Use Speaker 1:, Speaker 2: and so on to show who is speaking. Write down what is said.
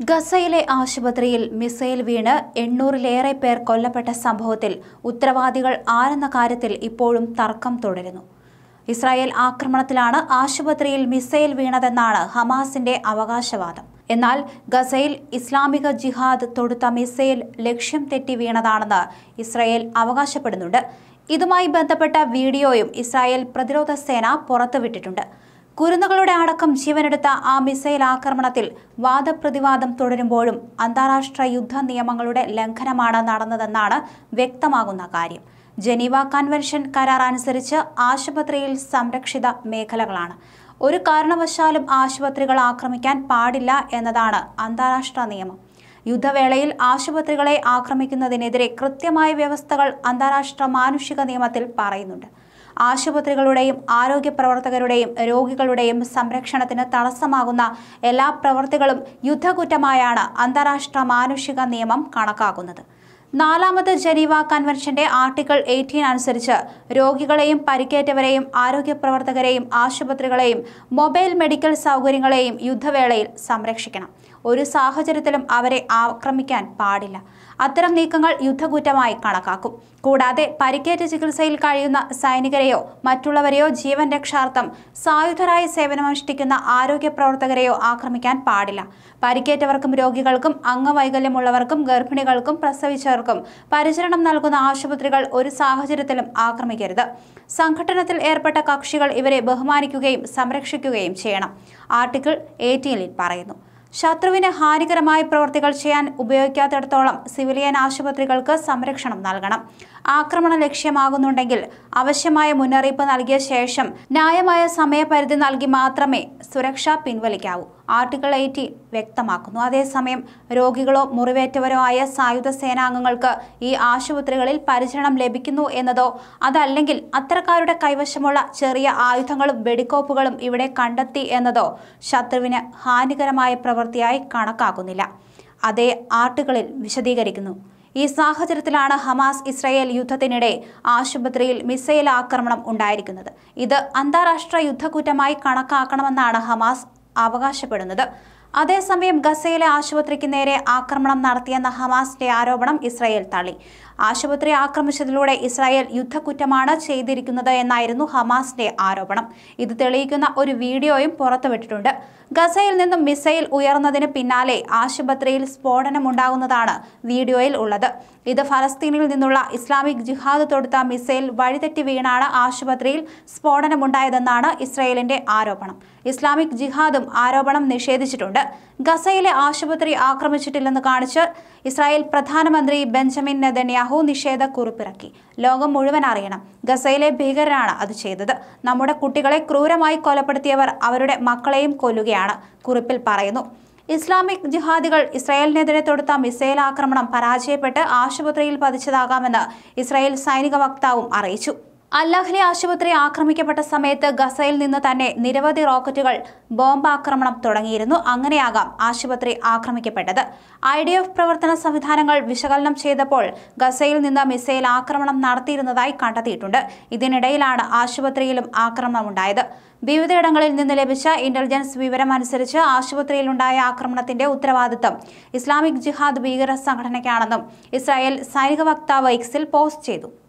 Speaker 1: ഗസയിലെ ആശുപത്രിയിൽ മിസൈൽ വീണ് എണ്ണൂറിലേറെ പേർ കൊല്ലപ്പെട്ട സംഭവത്തിൽ ഉത്തരവാദികൾ ആരെന്ന കാര്യത്തിൽ ഇപ്പോഴും തർക്കം തുടരുന്നു ഇസ്രായേൽ ആക്രമണത്തിലാണ് ആശുപത്രിയിൽ മിസൈൽ വീണതെന്നാണ് ഹമാസിന്റെ അവകാശവാദം എന്നാൽ ഗസയിൽ ഇസ്ലാമിക ജിഹാദ് തൊടുത്ത മിസൈൽ ലക്ഷ്യം തെറ്റി വീണതാണെന്ന് ഇസ്രായേൽ അവകാശപ്പെടുന്നുണ്ട് ഇതുമായി ബന്ധപ്പെട്ട വീഡിയോയും ഇസ്രായേൽ പ്രതിരോധ സേന പുറത്തുവിട്ടിട്ടുണ്ട് കുരുന്നുകളുടെ അടക്കം ജീവനെടുത്ത ആ മിസൈൽ ആക്രമണത്തിൽ വാദപ്രതിവാദം തുടരുമ്പോഴും അന്താരാഷ്ട്ര യുദ്ധ നിയമങ്ങളുടെ ലംഘനമാണ് നടന്നതെന്നാണ് വ്യക്തമാകുന്ന കാര്യം ജനീവ കൺവെൻഷൻ കരാർ അനുസരിച്ച് ആശുപത്രിയിൽ സംരക്ഷിത മേഖലകളാണ് ഒരു കാരണവശാലും ആശുപത്രികൾ ആക്രമിക്കാൻ പാടില്ല എന്നതാണ് അന്താരാഷ്ട്ര നിയമം യുദ്ധവേളയിൽ ആശുപത്രികളെ ആക്രമിക്കുന്നതിനെതിരെ കൃത്യമായ വ്യവസ്ഥകൾ അന്താരാഷ്ട്ര മാനുഷിക നിയമത്തിൽ പറയുന്നുണ്ട് ആശുപത്രികളുടെയും ആരോഗ്യ പ്രവർത്തകരുടെയും രോഗികളുടെയും സംരക്ഷണത്തിന് തടസ്സമാകുന്ന എല്ലാ പ്രവർത്തികളും യുദ്ധകുറ്റമായാണ് അന്താരാഷ്ട്ര മാനുഷിക നിയമം കണക്കാക്കുന്നത് നാലാമത് ജനീവ കൺവെൻഷന്റെ ആർട്ടിക്കിൾ എയ്റ്റീൻ അനുസരിച്ച് രോഗികളെയും പരിക്കേറ്റവരെയും ആരോഗ്യ പ്രവർത്തകരെയും ആശുപത്രികളെയും മൊബൈൽ മെഡിക്കൽ സൗകര്യങ്ങളെയും യുദ്ധവേളയിൽ സംരക്ഷിക്കണം ഒരു സാഹചര്യത്തിലും അവരെ ആക്രമിക്കാൻ പാടില്ല അത്തരം നീക്കങ്ങൾ യുദ്ധകുറ്റമായി കണക്കാക്കും കൂടാതെ പരിക്കേറ്റ് ചികിത്സയിൽ കഴിയുന്ന സൈനികരെയോ മറ്റുള്ളവരെയോ ജീവൻ രക്ഷാർത്ഥം സായുധരായി സേവനമനുഷ്ഠിക്കുന്ന ആരോഗ്യ പ്രവർത്തകരെയോ ആക്രമിക്കാൻ പാടില്ല പരിക്കേറ്റവർക്കും രോഗികൾക്കും അംഗവൈകല്യമുള്ളവർക്കും ഗർഭിണികൾക്കും പ്രസവിച്ചവർക്കും പരിചരണം നൽകുന്ന ആശുപത്രികൾ ഒരു സാഹചര്യത്തിലും ആക്രമിക്കരുത് സംഘടനത്തിൽ ഏർപ്പെട്ട കക്ഷികൾ ഇവരെ ബഹുമാനിക്കുകയും സംരക്ഷിക്കുകയും ചെയ്യണം ആർട്ടിക്കിൾ എയ്റ്റീനിൽ പറയുന്നു ശത്രുവിന് ഹാനികരമായ പ്രവർത്തികൾ ചെയ്യാൻ ഉപയോഗിക്കാത്തിടത്തോളം സിവിലിയൻ ആശുപത്രികൾക്ക് സംരക്ഷണം നൽകണം ആക്രമണം ലക്ഷ്യമാകുന്നുണ്ടെങ്കിൽ ആവശ്യമായ മുന്നറിയിപ്പ് നൽകിയ ശേഷം ന്യായമായ സമയപരിധി നൽകി മാത്രമേ സുരക്ഷ പിൻവലിക്കാവൂ ആർട്ടിക്കിൾ എയ്റ്റി വ്യക്തമാക്കുന്നു അതേസമയം രോഗികളോ മുറിവേറ്റവരോ ആയ സായുധ സേനാംഗങ്ങൾക്ക് ഈ ആശുപത്രികളിൽ പരിചരണം ലഭിക്കുന്നു എന്നതോ അതല്ലെങ്കിൽ അത്തരക്കാരുടെ കൈവശമുള്ള ചെറിയ ആയുധങ്ങളും വെടിക്കോപ്പുകളും ഇവിടെ കണ്ടെത്തി എന്നതോ ശത്രുവിന് ഹാനികരമായ പ്രവൃത്തിയായി കണക്കാക്കുന്നില്ല അതേ ആർട്ടുകളിൽ വിശദീകരിക്കുന്നു ഈ സാഹചര്യത്തിലാണ് ഹമാസ് ഇസ്രായേൽ യുദ്ധത്തിനിടെ ആശുപത്രിയിൽ മിസൈൽ ആക്രമണം ഉണ്ടായിരിക്കുന്നത് ഇത് അന്താരാഷ്ട്ര യുദ്ധക്കുറ്റമായി കണക്കാക്കണമെന്നാണ് ഹമാസ് അവകാശപ്പെടുന്നത് അതേസമയം ഗസയിലെ ആശുപത്രിക്ക് നേരെ ആക്രമണം നടത്തിയെന്ന ഹമാസിന്റെ ആരോപണം ഇസ്രായേൽ തള്ളി ആശുപത്രി ആക്രമിച്ചതിലൂടെ ഇസ്രായേൽ യുദ്ധക്കുറ്റമാണ് ചെയ്തിരിക്കുന്നത് എന്നായിരുന്നു ഹമാസിന്റെ ആരോപണം ഇത് തെളിയിക്കുന്ന ഒരു വീഡിയോയും പുറത്തുവിട്ടിട്ടുണ്ട് ഗസയിൽ നിന്നും മിസൈൽ ഉയർന്നതിന് പിന്നാലെ ആശുപത്രിയിൽ സ്ഫോടനമുണ്ടാകുന്നതാണ് വീഡിയോയിൽ ഉള്ളത് ഇത് ഫലസ്തീനിൽ നിന്നുള്ള ഇസ്ലാമിക് ജിഹാദ് തൊടുത്ത മിസൈൽ വഴിതെറ്റി വീണാണ് ആശുപത്രിയിൽ സ്ഫോടനമുണ്ടായതെന്നാണ് ഇസ്രായേലിന്റെ ആരോപണം ഇസ്ലാമിക് ജിഹാദും ആരോപണം നിഷേധിച്ചിട്ടുണ്ട് ഗസയിലെ ആശുപത്രി ആക്രമിച്ചിട്ടില്ലെന്ന് കാണിച്ച് ഇസ്രായേൽ പ്രധാനമന്ത്രി ബെഞ്ചമിൻ നെതന്യാഹു നിഷേധ കുറിപ്പിറക്കി ലോകം മുഴുവൻ അറിയണം ഗസയിലെ ഭീകരരാണ് അത് ചെയ്തത് നമ്മുടെ കുട്ടികളെ ക്രൂരമായി കൊലപ്പെടുത്തിയവർ അവരുടെ മക്കളെയും കൊല്ലുകയാണ് കുറിപ്പിൽ പറയുന്നു ഇസ്ലാമിക് ജിഹാദികൾ ഇസ്രായേലിനെതിരെ തൊടുത്ത മിസൈൽ ആക്രമണം പരാജയപ്പെട്ട് ആശുപത്രിയിൽ പതിച്ചതാകാമെന്ന് ഇസ്രായേൽ സൈനിക വക്താവും അറിയിച്ചു അല്ലഹ്ലി ആശുപത്രി ആക്രമിക്കപ്പെട്ട സമയത്ത് ഗസയിൽ നിന്ന് തന്നെ നിരവധി റോക്കറ്റുകൾ ബോംബാക്രമണം തുടങ്ങിയിരുന്നു അങ്ങനെയാകാം ആശുപത്രി ആക്രമിക്കപ്പെട്ടത് ഐ ഡി എഫ് പ്രവർത്തന സംവിധാനങ്ങൾ വിശകലനം ചെയ്തപ്പോൾ ഗസയിൽ നിന്ന് മിസൈൽ ആക്രമണം നടത്തിയിരുന്നതായി കണ്ടെത്തിയിട്ടുണ്ട് ഇതിനിടയിലാണ് ആശുപത്രിയിലും ആക്രമണമുണ്ടായത് വിവിധയിടങ്ങളിൽ നിന്ന് ലഭിച്ച ഇന്റലിജൻസ് വിവരം അനുസരിച്ച് ആശുപത്രിയിലുണ്ടായ ആക്രമണത്തിന്റെ ഉത്തരവാദിത്തം ഇസ്ലാമിക് ജിഹാദ് ഭീകര സംഘടനയ്ക്കാണെന്നും ഇസ്രായേൽ സൈനിക വക്താവ് എക്സിൽ പോസ്റ്റ് ചെയ്തു